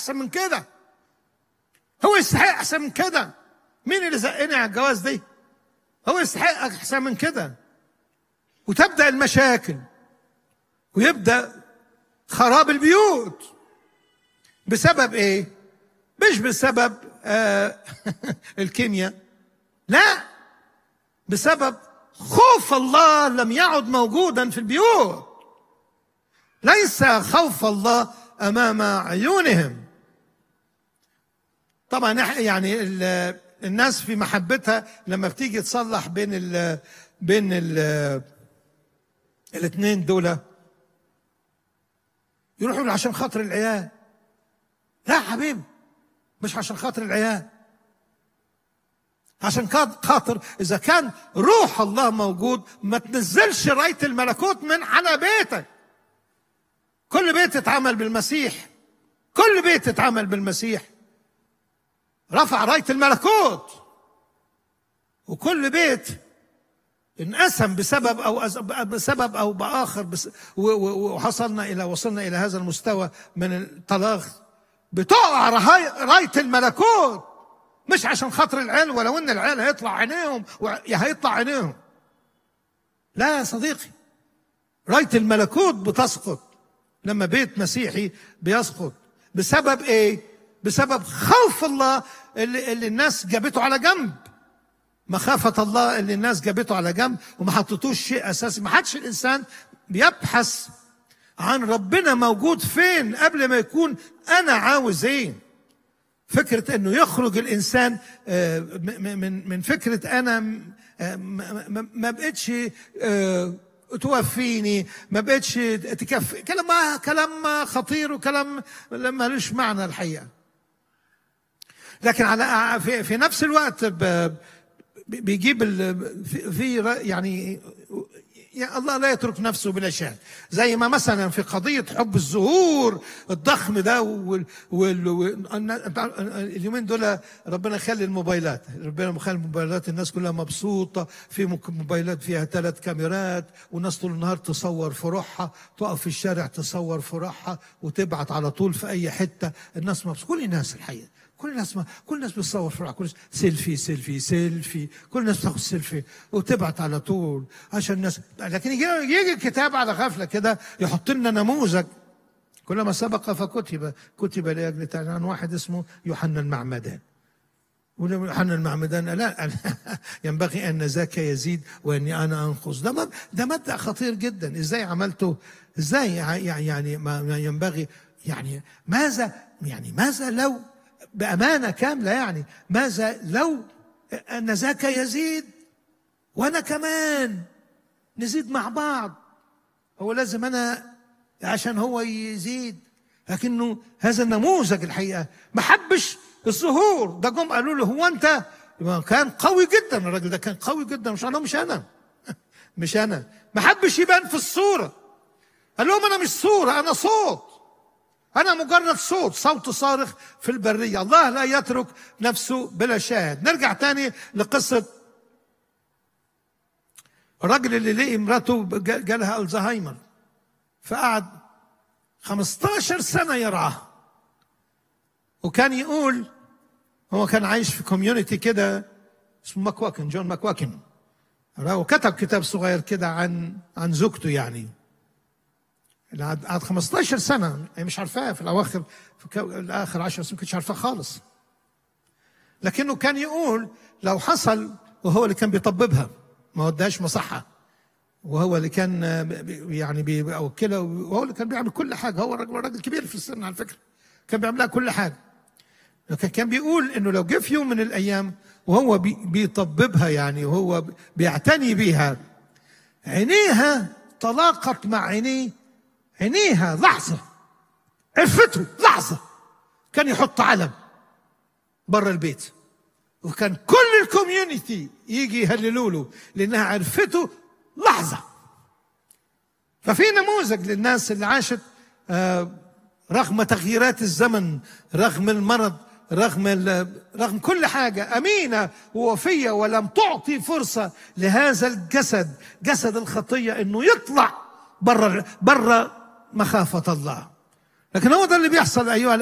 احسن من كده هو يستحق احسن من كده مين اللي زقني على الجواز دي هو يستحق احسن من كده وتبدا المشاكل ويبدا خراب البيوت بسبب ايه مش بسبب آه الكيمياء لا بسبب خوف الله لم يعد موجودا في البيوت ليس خوف الله امام عيونهم طبعا يعني الناس في محبتها لما بتيجي تصلح بين ال بين ال الاثنين دول يروحوا عشان خاطر العيال لا حبيبي مش عشان خاطر العيال عشان خاطر اذا كان روح الله موجود ما تنزلش رايه الملكوت من على بيتك كل بيت اتعمل بالمسيح كل بيت اتعمل بالمسيح رفع رايه الملكوت وكل بيت انقسم بسبب او بسبب او باخر بس وحصلنا الى وصلنا الى هذا المستوى من الطلاق بتقع رايه الملكوت مش عشان خاطر العيال ولو ان العيال هيطلع عينيهم هيطلع عينيهم لا يا صديقي رايه الملكوت بتسقط لما بيت مسيحي بيسقط بسبب ايه بسبب خوف الله اللي, اللي الناس جابته على جنب مخافة الله اللي الناس جابته على جنب وما حطتوش شيء أساسي ما حدش الإنسان بيبحث عن ربنا موجود فين قبل ما يكون أنا عاوز إيه فكرة إنه يخرج الإنسان من من فكرة أنا ما بقتش توفيني ما بقتش تكفي كلام كلام خطير وكلام ملوش معنى الحقيقة لكن على في, في نفس الوقت بيجيب في يعني يا الله لا يترك نفسه بلا شأن زي ما مثلا في قضية حب الظهور الضخم ده وال وال اليومين دول ربنا يخلي الموبايلات ربنا مخلي الموبايلات الناس كلها مبسوطة في موبايلات فيها ثلاث كاميرات والناس طول النهار تصور في روحها تقف في الشارع تصور في روحها وتبعت على طول في أي حتة الناس مبسوطة كل الناس الحقيقة كل الناس ما كل الناس بتصور في كل سيلفي سيلفي سيلفي كل الناس بتاخد سيلفي وتبعت على طول عشان الناس لكن يجي يجي الكتاب على غفله كده يحط لنا نموذج كلما سبق فكتب كتب لاجل عن واحد اسمه يوحنا المعمدان يوحنا المعمدان لا ينبغي ان ذاك يزيد واني انا انقص ده ده مبدا خطير جدا ازاي عملته ازاي يعني ما ينبغي يعني ماذا يعني ماذا لو بأمانة كاملة يعني ماذا لو أن ذاك يزيد وأنا كمان نزيد مع بعض هو لازم أنا عشان هو يزيد لكنه هذا النموذج الحقيقة ما حبش الظهور ده جم قالوا له هو أنت كان قوي جدا الراجل ده كان قوي جدا مش أنا مش أنا مش أنا ما حبش يبان في الصورة قال لهم أنا مش صورة أنا صوت أنا مجرد صوت صوت صارخ في البرية الله لا يترك نفسه بلا شاهد نرجع تاني لقصة الراجل اللي لقي مراته جالها الزهايمر فقعد 15 سنة يرعاها وكان يقول هو كان عايش في كوميونتي كده اسمه مكواكن جون مكواكن وكتب كتاب صغير كده عن عن زوجته يعني قعد 15 سنة هي مش عارفاها في الأواخر في الآخر 10 سنين ما كنتش عارفاها خالص لكنه كان يقول لو حصل وهو اللي كان بيطببها ما وداش مصحة وهو اللي كان يعني بيوكلها وهو اللي كان بيعمل كل حاجة هو راجل راجل كبير في السن على فكرة كان بيعمل لها كل حاجة لكن كان بيقول انه لو جه في يوم من الايام وهو بيطببها يعني وهو بيعتني بيها عينيها تلاقت مع عينيه عينيها لحظة عرفته لحظة كان يحط علم بره البيت وكان كل الكوميونتي يجي يهللوا له لانها عرفته لحظة ففي نموذج للناس اللي عاشت آه رغم تغييرات الزمن رغم المرض رغم رغم كل حاجة أمينة ووفية ولم تعطي فرصة لهذا الجسد جسد الخطية إنه يطلع بره بره مخافة الله لكن هو ده اللي بيحصل أيها